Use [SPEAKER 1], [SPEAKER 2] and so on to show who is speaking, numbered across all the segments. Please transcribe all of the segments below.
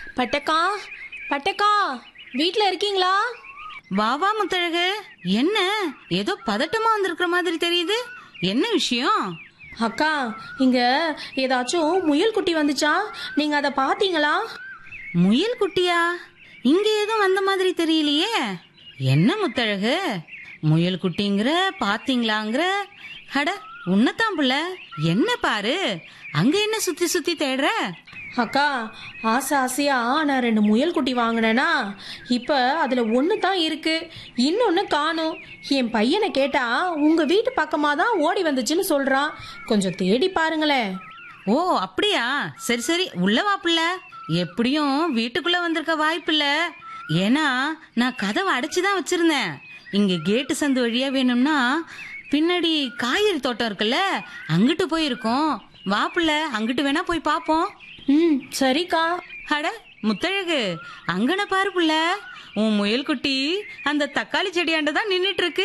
[SPEAKER 1] பட்டக்கா பட்டக்கா வீட்ல இருக்கீங்களா
[SPEAKER 2] வா வா முத்தழகு என்ன ஏதோ பதட்டமா வந்திருக்கிற மாதிரி தெரியுது என்ன விஷயம்
[SPEAKER 1] அக்கா இங்க ஏதாச்சும் முயல் குட்டி வந்துச்சா நீங்க அதை பாத்தீங்களா
[SPEAKER 2] முயல் குட்டியா இங்க எதுவும் வந்த மாதிரி தெரியலையே என்ன முத்தழகு முயல் குட்டிங்கிற பாத்தீங்களாங்கிற அட உன்னதான் புள்ள என்ன பாரு அங்க என்ன சுத்தி சுத்தி தேடுற
[SPEAKER 1] அக்கா ஆசை ஆசையா நான் ரெண்டு முயல் குட்டி வாங்கினேனா இப்ப அதுல ஒன்று தான் இருக்கு இன்னொன்னு காணும் என் பையனை கேட்டா உங்க வீட்டு பக்கமா தான் ஓடி வந்துச்சுன்னு சொல்றான் கொஞ்சம் தேடி பாருங்களேன்
[SPEAKER 2] ஓ அப்படியா சரி சரி உள்ள வா புள்ள எப்படியும் வீட்டுக்குள்ள வந்திருக்க வாய்ப்பில்ல ஏன்னா நான் கதவை அடைச்சுதான் வச்சிருந்தேன் இங்க கேட்டு சந்து வழியா வேணும்னா பின்னாடி காய்கறி தோட்டம் இருக்குல்ல அங்கிட்டு போயிருக்கோம் வா புள்ள அங்கிட்டு வேணா போய் பாப்போம்
[SPEAKER 1] ம் சரிக்கா
[SPEAKER 2] அட முத்தழகு அங்கன பாரு புள்ள உன் முயல் குட்டி அந்த தக்காளி செடியாண்ட தான் நின்னுட்டு இருக்கு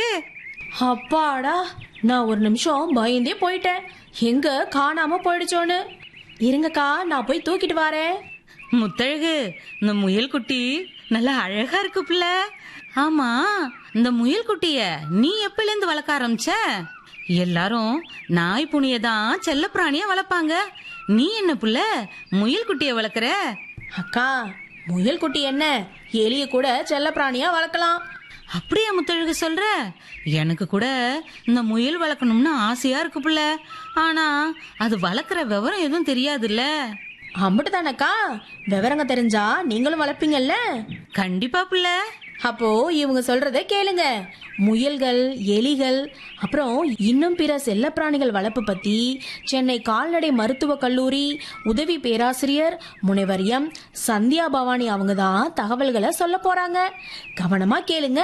[SPEAKER 1] அப்பாடா நான் ஒரு நிமிஷம் பயந்தே போயிட்டேன் எங்க காணாம போயிடுச்சோன்னு இருங்கக்கா நான் போய் தூக்கிட்டு வரேன்
[SPEAKER 2] முத்தழகு இந்த முயல் குட்டி நல்லா அழகா இருக்கு புள்ள ஆமா இந்த முயல் குட்டிய நீ எப்பல இருந்து வளர்க்க ஆரம்பிச்ச எல்லாரும் நாய் புனிய தான் செல்ல பிராணியா வளர்ப்பாங்க நீ என்ன புள்ள முயல் குட்டிய வளர்க்குற
[SPEAKER 1] அக்கா முயல் குட்டி என்ன எலிய கூட செல்ல பிராணியா வளர்க்கலாம்
[SPEAKER 2] அப்படியா முத்தழகு சொல்ற எனக்கு கூட இந்த முயல் வளர்க்கணும்னு ஆசையா இருக்கு புள்ள ஆனா அது வளர்க்குற விவரம் எதுவும் தெரியாதுல்ல
[SPEAKER 1] அம்பிட்டு தானக்கா விவரங்க தெரிஞ்சா நீங்களும் வளர்ப்பீங்கல்ல
[SPEAKER 2] கண்டிப்பா புள்ள
[SPEAKER 1] அப்போ இவங்க சொல்றத கேளுங்க முயல்கள் எலிகள் அப்புறம் இன்னும் பிற செல்லப்பிராணிகள் வளர்ப்பு பத்தி சென்னை கால்நடை மருத்துவக் கல்லூரி உதவி பேராசிரியர் முனைவர் எம் சந்தியா பவானி அவங்க தான் தகவல்களை சொல்ல போறாங்க கவனமா கேளுங்க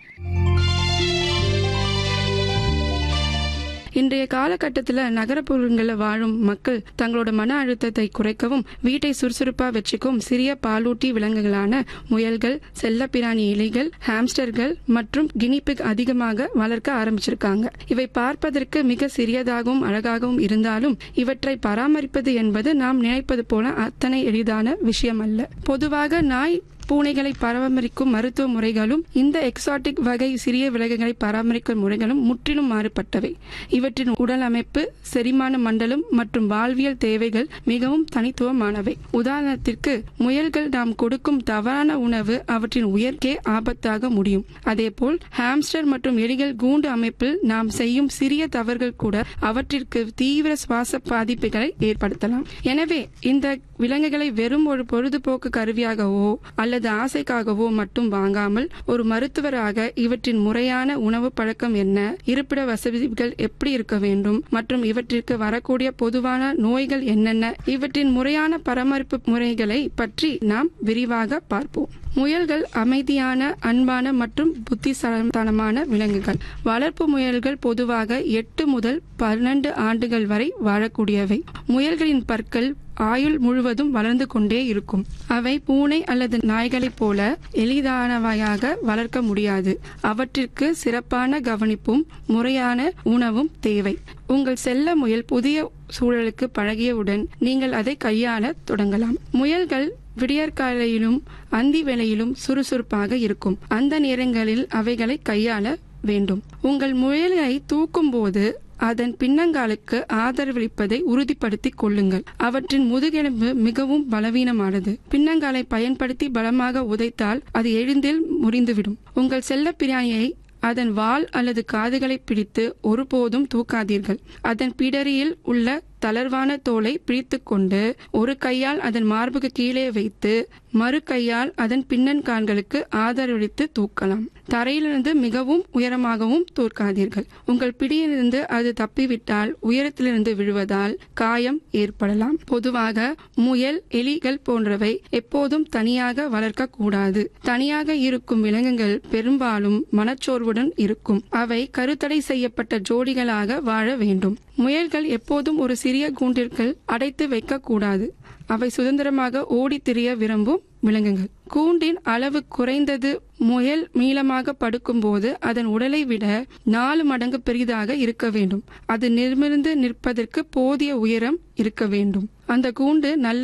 [SPEAKER 3] இன்றைய காலகட்டத்தில் நகரப்புறங்களில் வாழும் மக்கள் தங்களோட மன அழுத்தத்தை குறைக்கவும் வீட்டை சுறுசுறுப்பா வச்சுக்கும் சிறிய பாலூட்டி விலங்குகளான முயல்கள் செல்லப்பிராணி எலிகள் ஹாம்ஸ்டர்கள் மற்றும் கினிபிக் அதிகமாக வளர்க்க ஆரம்பிச்சிருக்காங்க இவை பார்ப்பதற்கு மிக சிறியதாகவும் அழகாகவும் இருந்தாலும் இவற்றை பராமரிப்பது என்பது நாம் நினைப்பது போல அத்தனை எளிதான விஷயம் அல்ல பொதுவாக நாய் பூனைகளை பராமரிக்கும் மருத்துவ முறைகளும் இந்த எக்ஸாட்டிக் வகை சிறிய விலங்குகளை பராமரிக்கும் முறைகளும் முற்றிலும் மாறுபட்டவை இவற்றின் உடல் அமைப்பு செரிமான மண்டலம் மற்றும் வாழ்வியல் தேவைகள் மிகவும் தனித்துவமானவை உதாரணத்திற்கு முயல்கள் நாம் கொடுக்கும் தவறான உணவு அவற்றின் உயர்க்கே ஆபத்தாக முடியும் அதேபோல் ஹாம்ஸ்டர் மற்றும் எலிகள் கூண்டு அமைப்பில் நாம் செய்யும் சிறிய தவறுகள் கூட அவற்றிற்கு தீவிர சுவாச பாதிப்புகளை ஏற்படுத்தலாம் எனவே இந்த விலங்குகளை வெறும் ஒரு பொழுதுபோக்கு கருவியாகவோ அல்லது ஆசைக்காகவோ மட்டும் வாங்காமல் ஒரு மருத்துவராக இவற்றின் முறையான உணவு பழக்கம் என்ன இருப்பிட வசதிகள் எப்படி இருக்க வேண்டும் மற்றும் இவற்றிற்கு வரக்கூடிய பொதுவான நோய்கள் என்னென்ன இவற்றின் முறையான பராமரிப்பு முறைகளை பற்றி நாம் விரிவாக பார்ப்போம் முயல்கள் அமைதியான அன்பான மற்றும் புத்திசாலித்தனமான விலங்குகள் வளர்ப்பு முயல்கள் பொதுவாக எட்டு முதல் பன்னெண்டு ஆண்டுகள் வரை வாழக்கூடியவை முயல்களின் பற்கள் ஆயுள் முழுவதும் வளர்ந்து கொண்டே இருக்கும் அவை பூனை அல்லது நாய்களைப் போல எளிதானவையாக வளர்க்க முடியாது அவற்றிற்கு சிறப்பான கவனிப்பும் முறையான உணவும் தேவை உங்கள் செல்ல முயல் புதிய சூழலுக்கு பழகியவுடன் நீங்கள் அதை கையாள தொடங்கலாம் முயல்கள் விடியற்காலையிலும் அந்தி வேளையிலும் சுறுசுறுப்பாக இருக்கும் அந்த நேரங்களில் அவைகளை கையாள வேண்டும் உங்கள் முயலை தூக்கும் போது அதன் பின்னங்காலுக்கு ஆதரவளிப்பதை உறுதிப்படுத்திக் கொள்ளுங்கள் அவற்றின் முதுகெலும்பு மிகவும் பலவீனமானது பின்னங்காலை பயன்படுத்தி பலமாக உதைத்தால் அது எளிதில் முறிந்துவிடும் உங்கள் செல்ல பிராணியை அதன் வால் அல்லது காதுகளை பிடித்து ஒருபோதும் தூக்காதீர்கள் அதன் பிடரியில் உள்ள தளர்வான தோலை பிடித்துக்கொண்டு ஒரு கையால் அதன் மார்புக்கு கீழே வைத்து மறு கையால் அதன் பின்னன்கால்களுக்கு ஆதரவளித்து தூக்கலாம் தரையிலிருந்து மிகவும் உயரமாகவும் தூக்காதீர்கள் உங்கள் பிடியிலிருந்து அது தப்பிவிட்டால் உயரத்திலிருந்து விழுவதால் காயம் ஏற்படலாம் பொதுவாக முயல் எலிகள் போன்றவை எப்போதும் தனியாக வளர்க்க கூடாது தனியாக இருக்கும் விலங்குகள் பெரும்பாலும் மனச்சோர்வுடன் இருக்கும் அவை கருத்தடை செய்யப்பட்ட ஜோடிகளாக வாழ வேண்டும் முயல்கள் எப்போதும் ஒரு சிறிய கூண்டிற்குள் அடைத்து வைக்கக்கூடாது அவை சுதந்திரமாக ஓடித் திரிய விரும்பும் விலங்குகள் கூண்டின் அளவு குறைந்தது முயல் நீளமாக படுக்கும்போது அதன் உடலை விட நாலு மடங்கு பெரிதாக இருக்க வேண்டும் அது நிமிர்ந்து நிற்பதற்கு போதிய உயரம் இருக்க வேண்டும் அந்த கூண்டு நல்ல